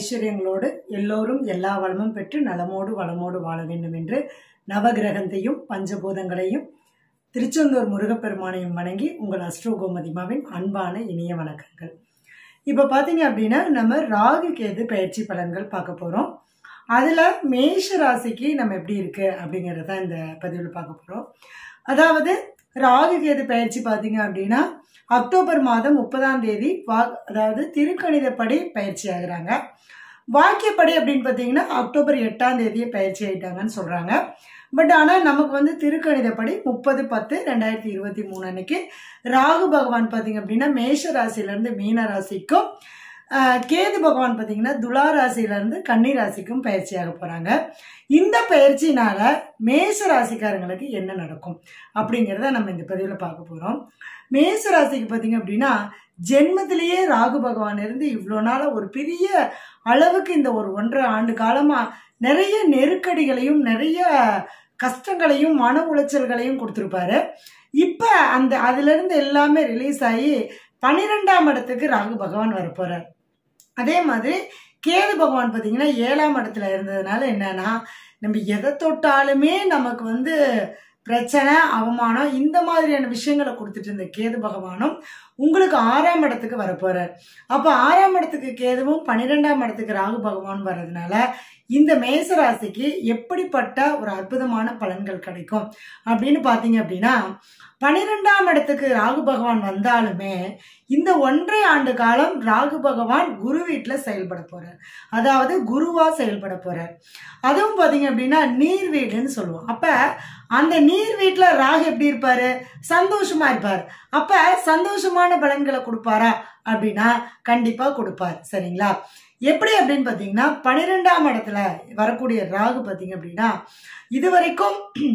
ஐஸ்வர்யங்களோடு எல்லோரும் எல்லா வளமும் பெற்று நலமோடு வளமோடு வாழ வேண்டும் என்று நவகிரகத்தையும் பஞ்சபூதங்களையும் திருச்செந்தூர் முருகப்பெருமானையும் வணங்கி உங்கள் அஸ்ட்ரோ கோமதிமாவின் அன்பான இனிய வணக்கங்கள் இப்போ பார்த்தீங்க அப்படின்னா நம்ம ராகு கேது பயிற்சி பலன்கள் பார்க்க போகிறோம் அதில் மேஷ ராசிக்கு நம்ம எப்படி இருக்கு அப்படிங்கிறத இந்த பதிவில் பார்க்க போகிறோம் அதாவது ராகு கேது பயிற்சி பார்த்தீங்க அப்படின்னா அக்டோபர் மாதம் முப்பதாம் தேதி வா அதாவது திருக்கணிதப்படி பயிற்சி ஆகுறாங்க வாக்கியப்படி அப்படின்னு பார்த்தீங்கன்னா அக்டோபர் எட்டாம் தேதியே பயிற்சி ஆயிட்டாங்கன்னு சொல்கிறாங்க பட் ஆனால் நமக்கு வந்து திருக்கணிதப்படி முப்பது பத்து ரெண்டாயிரத்தி இருபத்தி மூணு அன்னைக்கு ராகு பகவான் பார்த்தீங்க அப்படின்னா மேஷ ராசியிலேருந்து மீன ராசிக்கும் ஆஹ், கேது பகவான் பார்த்தீங்கன்னா துலா ராசியிலேருந்து கன்னி ராசிக்கும் பயிற்சியாக போகிறாங்க இந்த பயிற்சினால மேஷ ராசிக்காரங்களுக்கு என்ன நடக்கும் அப்படிங்கிறத நம்ம இந்த பதிவில் பார்க்க போகிறோம் மேஷ ராசிக்கு பார்த்தீங்க அப்படின்னா ஜென்மத்திலேயே ராகு பகவான் இருந்து இவ்வளோ நாள ஒரு பெரிய அளவுக்கு இந்த ஒரு ஒன்றரை ஆண்டு காலமாக நிறைய நெருக்கடிகளையும் நிறைய கஷ்டங்களையும் மன உளைச்சல்களையும் கொடுத்துருப்பாரு இப்போ அந்த அதுலேருந்து எல்லாமே ரிலீஸ் ஆகி பன்னிரெண்டாம் இடத்துக்கு ராகு பகவான் வரப்போறார் அதே மாதிரி கேது பகவான் பார்த்தீங்கன்னா ஏழாம் இடத்துல இருந்ததுனால என்னன்னா நம்ம எதை தொட்டாலுமே நமக்கு வந்து பிரச்சனை அவமானம் இந்த மாதிரியான விஷயங்களை கொடுத்துட்டு இருந்த கேது பகவானும் உங்களுக்கு ஆறாம் இடத்துக்கு வரப்போறார் அப்போ ஆறாம் இடத்துக்கு கேதுவும் பன்னிரெண்டாம் இடத்துக்கு ராகு பகவான் வர்றதுனால இந்த மேச ராசிக்கு எப்படிப்பட்ட ஒரு அற்புதமான பலன்கள் கிடைக்கும் அப்படின்னு பார்த்தீங்க அப்படின்னா பன்னிரெண்டாம் இடத்துக்கு ராகு பகவான் வந்தாலுமே இந்த ஒன்றரை ஆண்டு காலம் ராகு பகவான் குரு வீட்டில் செயல்பட போறார் அதாவது குருவா செயல்பட போறார் அதுவும் பார்த்தீங்க அப்படின்னா நீர் வீடுன்னு சொல்லுவோம் அப்ப அந்த நீர் வீட்டில் ராகு எப்படி இருப்பாரு சந்தோஷமா இருப்பார் அப்ப சந்தோஷமான பலன்களை கொடுப்பாரா அப்படின்னா கண்டிப்பா கொடுப்பார் சரிங்களா எப்படி அப்படின்னு பார்த்தீங்கன்னா பன்னிரெண்டாம் இடத்துல வரக்கூடிய ராகு பார்த்தீங்க அப்படின்னா இது வரைக்கும்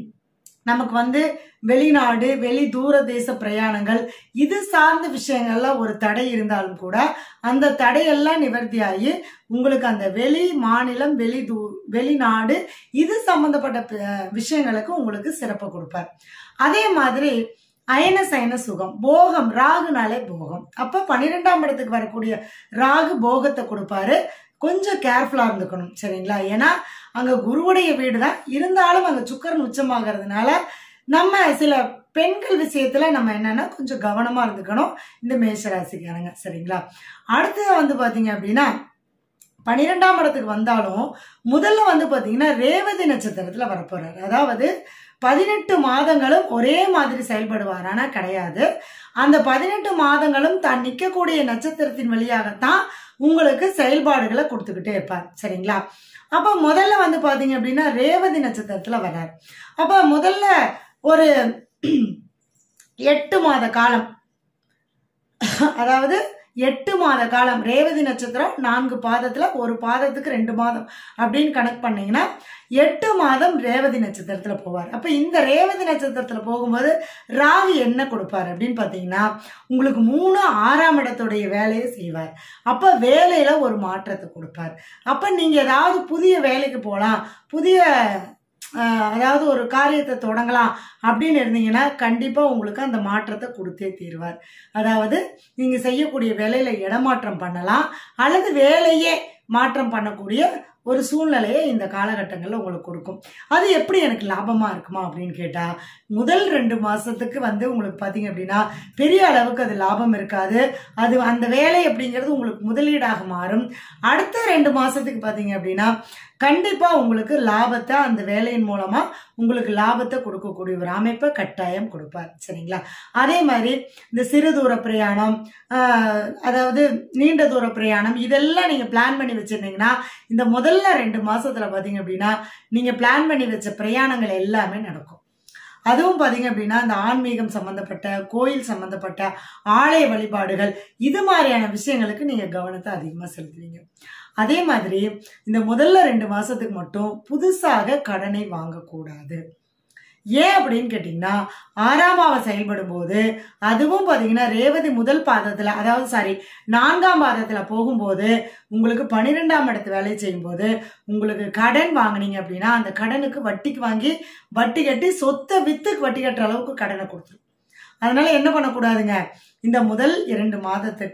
நமக்கு வந்து வெளிநாடு வெளி தூர தேச பிரயாணங்கள் இது சார்ந்த விஷயங்கள்ல ஒரு தடை இருந்தாலும் கூட அந்த தடையெல்லாம் நிவர்த்தியாகி உங்களுக்கு அந்த வெளி மாநிலம் வெளி தூ வெளிநாடு இது சம்பந்தப்பட்ட ப- விஷயங்களுக்கு உங்களுக்கு சிறப்பு கொடுப்பார் அதே மாதிரி அயன சயன சுகம் போகம் ராகுனாலே போகம் அப்ப பன்னிரெண்டாம் இடத்துக்கு வரக்கூடிய ராகு போகத்தை கொடுப்பாரு கொஞ்சம் கேர்ஃபுல்லா இருந்துக்கணும் சரிங்களா ஏன்னா அங்க குருவுடைய வீடு தான் இருந்தாலும் அங்க சுக்கரன் உச்சமாகறதுனால நம்ம சில பெண்கள் விஷயத்துல நம்ம என்னன்னா கொஞ்சம் கவனமா இருந்துக்கணும் இந்த மேஷராசிக்காரங்க சரிங்களா அடுத்தது வந்து பாத்தீங்க அப்படின்னா பன்னிரெண்டாம் இடத்துக்கு வந்தாலும் முதல்ல வந்து பாத்தீங்கன்னா ரேவதி நட்சத்திரத்துல வரப்போறாரு அதாவது பதினெட்டு மாதங்களும் ஒரே மாதிரி செயல்படுவாரானா கிடையாது அந்த பதினெட்டு மாதங்களும் தான் நிற்கக்கூடிய நட்சத்திரத்தின் வழியாகத்தான் உங்களுக்கு செயல்பாடுகளை கொடுத்துக்கிட்டே இருப்பார் சரிங்களா அப்ப முதல்ல வந்து பாத்தீங்க அப்படின்னா ரேவதி நட்சத்திரத்துல வர்றார் அப்ப முதல்ல ஒரு எட்டு மாத காலம் அதாவது எட்டு மாத காலம் ரேவதி நட்சத்திரம் நான்கு பாதத்துல ஒரு பாதத்துக்கு ரெண்டு மாதம் அப்படின்னு கணக்கு பண்ணீங்கன்னா எட்டு மாதம் ரேவதி நட்சத்திரத்துல போவார் அப்ப இந்த ரேவதி நட்சத்திரத்துல போகும்போது ராகு என்ன கொடுப்பார் அப்படின்னு பார்த்தீங்கன்னா உங்களுக்கு மூணு ஆறாம் இடத்துடைய வேலையை செய்வார் அப்ப வேலையில ஒரு மாற்றத்தை கொடுப்பார் அப்ப நீங்க ஏதாவது புதிய வேலைக்கு போகலாம் புதிய ஆஹ், அதாவது ஒரு காரியத்தை தொடங்கலாம் அப்படின்னு இருந்தீங்கன்னா கண்டிப்பா உங்களுக்கு அந்த மாற்றத்தை கொடுத்தே தீர்வார் அதாவது நீங்க செய்யக்கூடிய வேலையில இடமாற்றம் பண்ணலாம் அல்லது வேலையே மாற்றம் பண்ணக்கூடிய ஒரு சூழ்நிலையை இந்த காலகட்டங்களில் உங்களுக்கு கொடுக்கும் அது எப்படி எனக்கு லாபமா இருக்குமா அப்படின்னு கேட்டா முதல் ரெண்டு மாசத்துக்கு வந்து உங்களுக்கு பார்த்தீங்க அப்படின்னா பெரிய அளவுக்கு அது லாபம் இருக்காது அது அந்த வேலை அப்படிங்கிறது உங்களுக்கு முதலீடாக மாறும் அடுத்த ரெண்டு மாசத்துக்கு பார்த்தீங்க அப்படின்னா கண்டிப்பா உங்களுக்கு லாபத்தை அந்த வேலையின் மூலமா உங்களுக்கு லாபத்தை கொடுக்கக்கூடிய ஒரு அமைப்பை கட்டாயம் கொடுப்பார் சரிங்களா அதே மாதிரி இந்த சிறு தூர பிரயாணம் ஆஹ், அதாவது நீண்ட தூர பிரயாணம் இதெல்லாம் நீங்க பிளான் பண்ணி வச்சிருந்தீங்கன்னா இந்த முதல்ல ரெண்டு மாசத்துல பாத்தீங்க அப்படின்னா நீங்க பிளான் பண்ணி வச்ச பிரயாணங்கள் எல்லாமே நடக்கும் அதுவும் பாத்தீங்க அப்படின்னா இந்த ஆன்மீகம் சம்பந்தப்பட்ட கோயில் சம்பந்தப்பட்ட ஆலய வழிபாடுகள் இது மாதிரியான விஷயங்களுக்கு நீங்க கவனத்தை அதிகமா செலுத்துவீங்க அதே மாதிரி இந்த முதல்ல ரெண்டு மாசத்துக்கு மட்டும் புதுசாக கடனை வாங்கக்கூடாது ஏன் அப்படின்னு கேட்டிங்கன்னா ஆறாம் பாவம் செயல்படும் போது அதுவும் பார்த்தீங்கன்னா ரேவதி முதல் பாதத்தில் அதாவது சாரி நான்காம் பாதத்தில் போகும்போது உங்களுக்கு பன்னிரெண்டாம் இடத்து வேலை செய்யும்போது உங்களுக்கு கடன் வாங்குனீங்க அப்படின்னா அந்த கடனுக்கு வட்டிக்கு வாங்கி வட்டி கட்டி சொத்தை வித்துக்கு வட்டி கட்டுற அளவுக்கு கடனை கொடுத்துரும் அதனால என்ன பண்ணக்கூடாதுங்க இந்த முதல் இரண்டு மாதத்துக்கு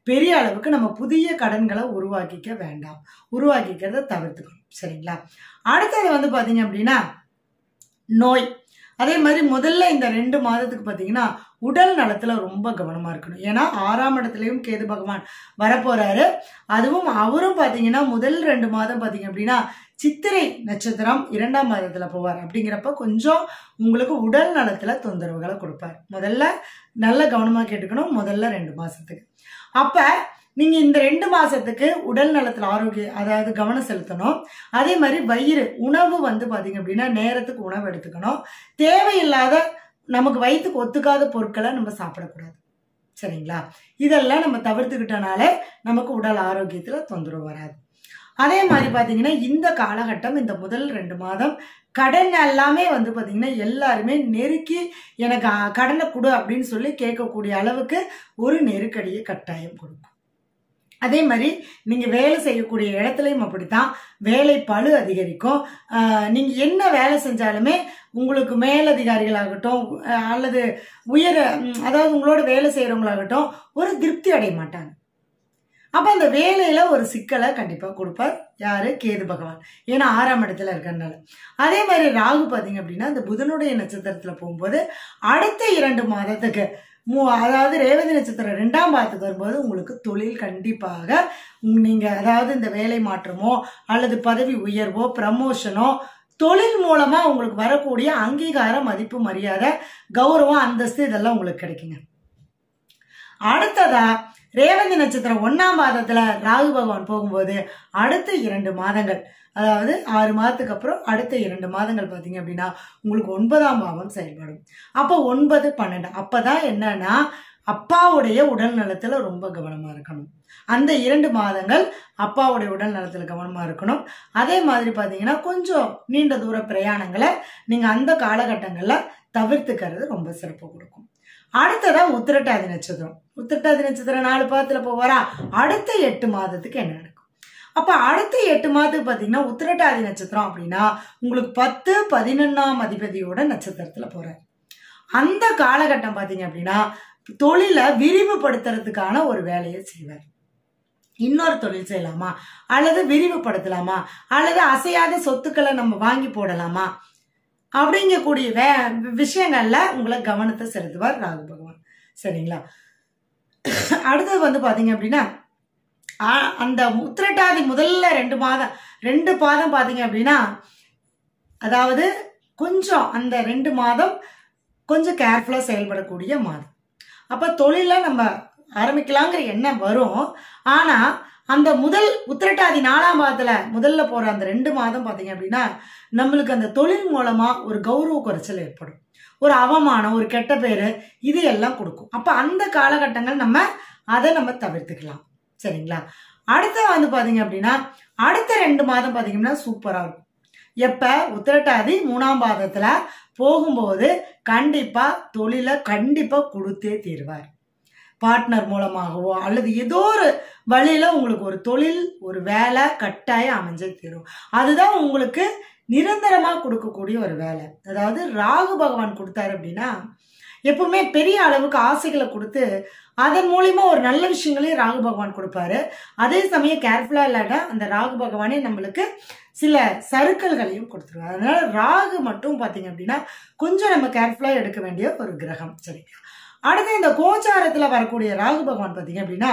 பெரிய அளவுக்கு நம்ம புதிய கடன்களை உருவாக்கிக்க வேண்டாம் உருவாக்கிக்கிறத தவிர்த்துக்கணும் சரிங்களா அடுத்தது வந்து பார்த்தீங்க அப்படின்னா நோய் அதே மாதிரி முதல்ல இந்த ரெண்டு மாதத்துக்கு பார்த்தீங்கன்னா உடல் நலத்துல ரொம்ப கவனமா இருக்கணும் ஏன்னா ஆறாம் இடத்துலயும் கேது பகவான் வரப்போறாரு அதுவும் அவரும் பார்த்தீங்கன்னா முதல் ரெண்டு மாதம் பார்த்தீங்க அப்படின்னா சித்திரை நட்சத்திரம் இரண்டாம் மாதத்துல போவார் அப்படிங்கிறப்ப கொஞ்சம் உங்களுக்கு உடல் நலத்துல தொந்தரவுகளை கொடுப்பார் முதல்ல நல்ல கவனமா கேட்டுக்கணும் முதல்ல ரெண்டு மாசத்துக்கு அப்ப நீங்க இந்த ரெண்டு மாசத்துக்கு உடல் நலத்துல ஆரோக்கியம் அதாவது கவனம் செலுத்தணும் அதே மாதிரி வயிறு உணவு வந்து பாத்தீங்க அப்படின்னா நேரத்துக்கு உணவு எடுத்துக்கணும் தேவையில்லாத நமக்கு வயிற்றுக்கு ஒத்துக்காத பொருட்களை நம்ம சாப்பிடக்கூடாது சரிங்களா இதெல்லாம் நம்ம தவிர்த்துக்கிட்டனாலே நமக்கு உடல் ஆரோக்கியத்துல தொந்தரவு வராது அதே மாதிரி பார்த்தீங்கன்னா இந்த காலகட்டம் இந்த முதல் ரெண்டு மாதம் கடன் எல்லாமே வந்து பார்த்தீங்கன்னா எல்லாருமே நெருக்கி எனக்கு அ, கடனை கொடு அப்படின்னு சொல்லி கேட்கக்கூடிய அளவுக்கு ஒரு நெருக்கடியை கட்டாயம் கொடுக்கும் அதே மாதிரி நீங்கள் வேலை செய்யக்கூடிய இடத்துலையும் அப்படித்தான் வேலை பளு அதிகரிக்கும் ஆஹ், நீங்க என்ன வேலை செஞ்சாலுமே உங்களுக்கு மேலதிகாரிகளாகட்டும் அஹ், அல்லது உயர ம், அதாவது உங்களோட வேலை செய்கிறவங்களாகட்டும் ஒரு திருப்தி அடைய மாட்டாங்க அப்ப அந்த வேலையில ஒரு சிக்கலை கண்டிப்பா கொடுப்பார் யாரு கேது பகவான் ஏன்னா ஆறாம் இடத்துல இருக்கறனால அதே மாதிரி ராகு பாத்தீங்க அப்படின்னா இந்த புதனுடைய நட்சத்திரத்துல போகும்போது அடுத்த இரண்டு மாதத்துக்கு மூ- அதாவது ரேவதி நட்சத்திரம் ரெண்டாம் பாதத்துக்கு வரும்போது உங்களுக்கு தொழில் கண்டிப்பாக உங்க- நீங்க அதாவது இந்த வேலை மாற்றமோ அல்லது பதவி உயர்வோ ப்ரமோஷனோ தொழில் மூலமா உங்களுக்கு வரக்கூடிய அங்கீகாரம் மதிப்பு மரியாதை கௌரவம் அந்தஸ்து இதெல்லாம் உங்களுக்கு கிடைக்குங்க அடுத்ததா ரேவதி நட்சத்திரம் ஒன்னாம் பாதத்துல ராகு பகவான் போகும்போது அடுத்த இரண்டு மாதங்கள் அதாவது ஆறு மாதத்துக்கு அப்புறம் அடுத்த இரண்டு மாதங்கள் பார்த்தீங்க அப்படின்னா உங்களுக்கு ஒன்பதாம் பாவம் செயல்படும் அப்போ ஒன்பது பன்னெண்டு அப்பதான் என்னன்னா அப்பாவுடைய உடல் நலத்துல ரொம்ப கவனமா இருக்கணும் அந்த இரண்டு மாதங்கள் அப்பாவுடைய உடல் நலத்துல கவனமா இருக்கணும் அதே மாதிரி பார்த்தீங்கன்னா கொஞ்சம் நீண்ட தூர பிரயாணங்களை நீங்க அந்த காலகட்டங்கள்ல தவிர்த்துக்கிறது ரொம்ப சிறப்பு கொடுக்கும் அடுத்ததா உத்திரட்டாதி நட்சத்திரம் உத்திரட்டாதி நட்சத்திரம் நாலு பாதத்துல போவாரா அடுத்த எட்டு மாதத்துக்கு என்ன நடக்கும் அப்ப அடுத்த எட்டு மாதத்துக்கு பாத்தீங்கன்னா உத்திரட்டாதி நட்சத்திரம் அப்படின்னா உங்களுக்கு பத்து பதினொன்னாம் அதிபதியோட நட்சத்திரத்துல போறார் அந்த காலகட்டம் பாத்தீங்க அப்படின்னா தொழிலை விரிவுபடுத்துறதுக்கான ஒரு வேலையை செய்வார் இன்னொரு தொழில் செய்யலாமா அல்லது விரிவுபடுத்தலாமா அல்லது அசையாத சொத்துக்களை நம்ம வாங்கி போடலாமா அப்படிங்கக்கூடிய வே விஷயங்கள்ல உங்களை கவனத்தை செலுத்துவார் ராகு பகவான் சரிங்களா அடுத்தது வந்து பாத்தீங்க அப்படின்னா ஆ, அந்த உத்திரட்டாதி முதல்ல ரெண்டு மாதம் ரெண்டு பாதம் பாத்தீங்க அப்படின்னா அதாவது கொஞ்சம் அந்த ரெண்டு மாதம் கொஞ்சம் கேர்ஃபுல்லாக செயல்படக்கூடிய மாதம் அப்போ தொழிலை நம்ம ஆரம்பிக்கலாங்கிற எண்ணம் வரும் ஆனால் அந்த முதல் உத்திரட்டாதி நாலாம் பாதத்தில் முதல்ல போகிற அந்த ரெண்டு மாதம் பார்த்தீங்க அப்படின்னா நம்மளுக்கு அந்த தொழில் மூலமாக ஒரு கௌரவ குறைச்சல் ஏற்படும் ஒரு அவமானம் ஒரு கெட்ட பேர் இது எல்லாம் கொடுக்கும் அப்போ அந்த காலகட்டங்கள் நம்ம அதை நம்ம தவிர்த்துக்கலாம் சரிங்களா அடுத்த வந்து பார்த்தீங்க அப்படின்னா அடுத்த ரெண்டு மாதம் பார்த்தீங்கன்னா சூப்பராக இருக்கும் எப்போ உத்திரட்டாதி மூணாம் பாதத்தில் போகும்போது கண்டிப்பாக தொழிலை கண்டிப்பாக கொடுத்தே தீர்வார் பார்ட்னர் மூலமாகவோ அல்லது ஏதோ ஒரு வழியில உங்களுக்கு ஒரு தொழில் ஒரு வேலை கட்டாயம் அமைஞ்சே தீரும் அதுதான் உங்களுக்கு நிரந்தரமா கொடுக்கக்கூடிய ஒரு வேலை அதாவது ராகு பகவான் கொடுத்தாரு அப்படின்னா எப்பவுமே பெரிய அளவுக்கு ஆசைகளை கொடுத்து அதன் மூலியமா ஒரு நல்ல விஷயங்களையும் ராகு பகவான் கொடுப்பாரு அதே சமயம் கேர்ஃபுல்லா இல்லாட்டா அந்த ராகு பகவானே நம்மளுக்கு சில சறுக்கல்களையும் கொடுத்துருவாரு அதனால ராகு மட்டும் பாத்தீங்க அப்படின்னா கொஞ்சம் நம்ம கேர்ஃபுல்லா எடுக்க வேண்டிய ஒரு கிரகம் சரி அடுத்து இந்த கோச்சாரத்துல வரக்கூடிய ராகு பகவான் பாத்தீங்க அப்படின்னா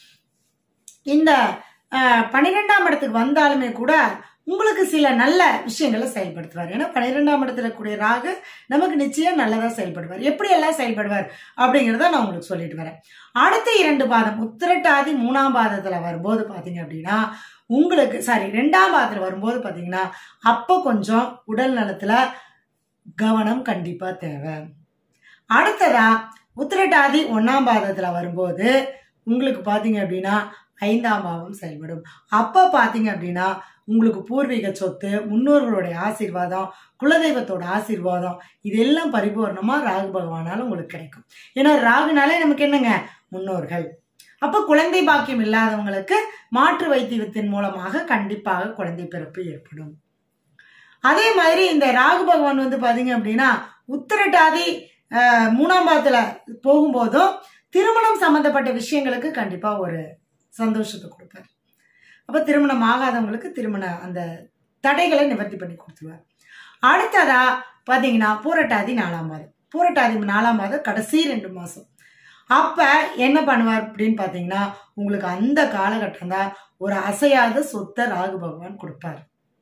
இந்த அஹ், பன்னிரெண்டாம் இடத்துக்கு வந்தாலுமே கூட உங்களுக்கு சில நல்ல விஷயங்களை செயல்படுத்துவார் ஏன்னா பன்னிரெண்டாம் இடத்துல கூடிய ராகு நமக்கு நிச்சயம் நல்லதா செயல்படுவார் எப்படி எல்லாம் செயல்படுவார் அப்படிங்கிறத நான் உங்களுக்கு சொல்லிட்டு வரேன் அடுத்த இரண்டு பாதம் உத்திரட்டாதி மூணாம் பாதத்துல வரும்போது பாத்தீங்க அப்படின்னா உங்களுக்கு சாரி ரெண்டாம் பாதத்துல வரும்போது பாத்தீங்கன்னா அப்ப கொஞ்சம் உடல் நலத்துல கவனம் கண்டிப்பா தேவை அடுத்ததா உத்திரட்டாதி ஒன்னாம் பாதத்துல வரும்போது உங்களுக்கு பாத்தீங்க அப்படின்னா ஐந்தாம் பாவம் செயல்படும் அப்ப பாத்தீங்க அப்படின்னா உங்களுக்கு பூர்வீக சொத்து முன்னோர்களுடைய ஆசீர்வாதம் குலதெய்வத்தோட ஆசீர்வாதம் இதெல்லாம் பரிபூர்ணமா ராகு பகவானால உங்களுக்கு கிடைக்கும் ஏன்னா ராகுனாலே நமக்கு என்னங்க முன்னோர்கள் அப்ப குழந்தை பாக்கியம் இல்லாதவங்களுக்கு மாற்று வைத்தியத்தின் மூலமாக கண்டிப்பாக குழந்தை பிறப்பு ஏற்படும் அதே மாதிரி இந்த ராகு பகவான் வந்து பாத்தீங்க அப்படின்னா உத்திரட்டாதி அஹ், மூணாம் பாதத்துல போகும்போதும் திருமணம் சம்பந்தப்பட்ட விஷயங்களுக்கு கண்டிப்பா ஒரு சந்தோஷத்தை கொடுப்பார் அப்ப திருமணம் ஆகாதவங்களுக்கு திருமண அந்த தடைகளை நிவர்த்தி பண்ணி கொடுத்துருவார் அடுத்ததா பாத்தீங்கன்னா பூரட்டாதி நாலாம் மாதம் பூரட்டாதி நாலாம் மாதம் கடைசி ரெண்டு மாசம் அப்ப என்ன பண்ணுவார் அப்படின்னு பாத்தீங்கன்னா உங்களுக்கு அந்த காலகட்டம் தான் ஒரு அசையாத சொத்தை ராகு பகவான் கொடுப்பார்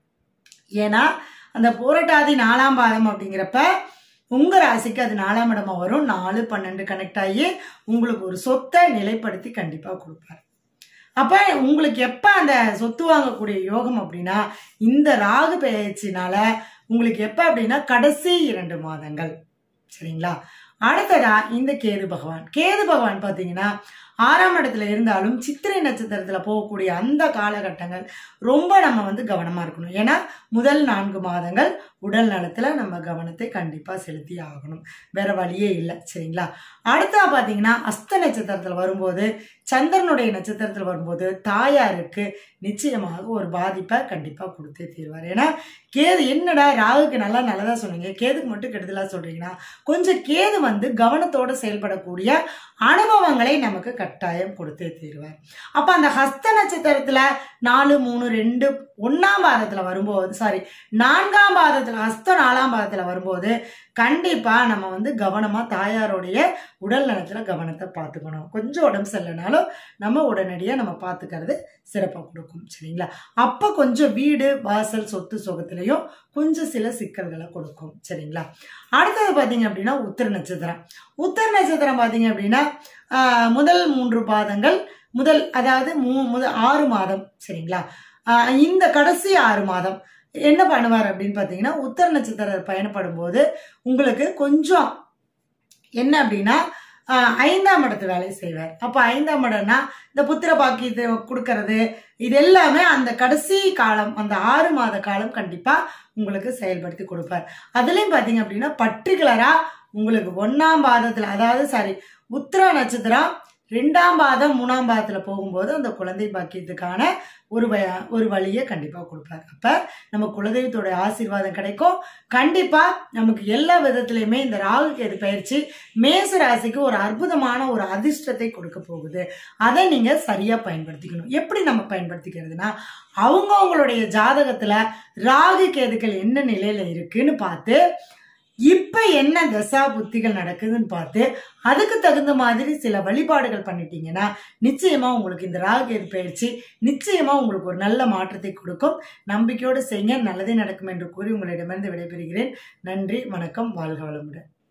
ஏன்னா அந்த பூரட்டாதி நாலாம் பாதம் அப்படிங்கிறப்ப உங்க ராசிக்கு அது நாலாம் இடமா வரும் நாலு பன்னெண்டு கனெக்ட் ஆகி உங்களுக்கு ஒரு சொத்தை நிலைப்படுத்தி கண்டிப்பா கொடுப்பார் அப்ப உங்களுக்கு எப்ப அந்த சொத்து வாங்கக்கூடிய யோகம் அப்படின்னா இந்த ராகு பெயர்ச்சினால உங்களுக்கு எப்ப அப்படின்னா கடைசி இரண்டு மாதங்கள் சரிங்களா அடுத்ததா இந்த கேது பகவான் கேது பகவான் பாத்தீங்கன்னா ஆறாம் இடத்துல இருந்தாலும் சித்திரை நட்சத்திரத்துல போகக்கூடிய அந்த காலகட்டங்கள் ரொம்ப நம்ம வந்து கவனமா இருக்கணும் ஏன்னா முதல் நான்கு மாதங்கள் உடல் நலத்துல நம்ம கவனத்தை கண்டிப்பா செலுத்தி ஆகணும் வேற வழியே இல்லை சரிங்களா அடுத்தா பாத்தீங்கன்னா அஸ்த நட்சத்திரத்துல வரும்போது சந்திரனுடைய நட்சத்திரத்துல வரும்போது தாயாருக்கு நிச்சயமாக ஒரு பாதிப்பை கண்டிப்பா கொடுத்தே தீர்வார் ஏன்னா கேது என்னடா ராகுக்கு நல்லா நல்லதா சொன்னீங்க கேதுக்கு மட்டும் கெடுதலா சொல்றீங்கன்னா கொஞ்சம் கேது வந்து கவனத்தோட செயல்படக்கூடிய அனுபவங்களை நமக்கு கட்டாயம் கொடுத்தே தீருவார் அப்ப அந்த ஹஸ்த நட்சத்திரத்துல நாலு மூணு ரெண்டு ஒன்னாம் பாதத்துல வரும்போது சாரி நான்காம் பாதத்துல ஹஸ்த நாலாம் பாதத்துல வரும்போது கண்டிப்பா நம்ம வந்து கவனமா தாயாருடைய உடல் நலத்துல கவனத்தை பார்த்துக்கணும் கொஞ்சம் உடம்பு சரியில்லைனாலும் நம்ம உடனடியாக நம்ம பார்த்துக்கிறது சிறப்பாக கொடுக்கும் சரிங்களா அப்போ கொஞ்சம் வீடு வாசல் சொத்து சுகத்திலையும் கொஞ்சம் சில சிக்கல்களை கொடுக்கும் சரிங்களா அடுத்தது பார்த்தீங்க அப்படின்னா உத்திர நட்சத்திரம் உத்திர நட்சத்திரம் பார்த்தீங்க அப்படின்னா ஆஹ், முதல் மூன்று பாதங்கள் முதல் அதாவது மூ முதல் ஆறு மாதம் சரிங்களா ஆஹ், இந்த கடைசி ஆறு மாதம் என்ன பண்ணுவார் அப்படின்னு பார்த்தீங்கன்னா உத்தர நட்சத்திரம் பயணப்படும் போது உங்களுக்கு கொஞ்சம் என்ன அப்படின்னா ஆஹ், ஐந்தாம் இடத்து வேலையை செய்வார் அப்போ ஐந்தாம் இடம்னா இந்த புத்திர பாக்கியத்தை கொடுக்கறது இது எல்லாமே அந்த கடைசி காலம் அந்த ஆறு மாத காலம் கண்டிப்பா உங்களுக்கு செயல்படுத்தி கொடுப்பார் அதுலயும் பாத்தீங்க அப்படின்னா பர்டிகுலரா உங்களுக்கு ஒன்னாம் பாதத்துல அதாவது சாரி உத்திரா நட்சத்திரம் ரெண்டாம் பாதம் மூணாம் பாதத்துல போகும்போது அந்த குழந்தை பாக்கியத்துக்கான ஒரு வ- ஒரு வழியை கண்டிப்பா கொடுப்பார் அப்ப நம்ம குலதெய்வத்தோட ஆசீர்வாதம் கிடைக்கும் கண்டிப்பா நமக்கு எல்லா விதத்திலயுமே இந்த ராகு கேது பயிற்சி மேச ராசிக்கு ஒரு அற்புதமான ஒரு அதிர்ஷ்டத்தை கொடுக்க போகுது அதை நீங்க சரியா பயன்படுத்திக்கணும் எப்படி நம்ம பயன்படுத்திக்கிறதுனா அவங்கவங்களுடைய ஜாதகத்துல ராகு கேதுக்கள் என்ன நிலையில இருக்குன்னு பார்த்து இப்ப என்ன தசா புத்திகள் நடக்குதுன்னு பார்த்து அதுக்கு தகுந்த மாதிரி சில வழிபாடுகள் பண்ணிட்டீங்கன்னா நிச்சயமா உங்களுக்கு இந்த ராகு கேது பயிற்சி நிச்சயமா உங்களுக்கு ஒரு நல்ல மாற்றத்தை கொடுக்கும் நம்பிக்கையோடு செய்யுங்க நல்லதே நடக்கும் என்று கூறி உங்களிடமிருந்து விடைபெறுகிறேன் நன்றி வணக்கம் வாழ்க வளமுடன்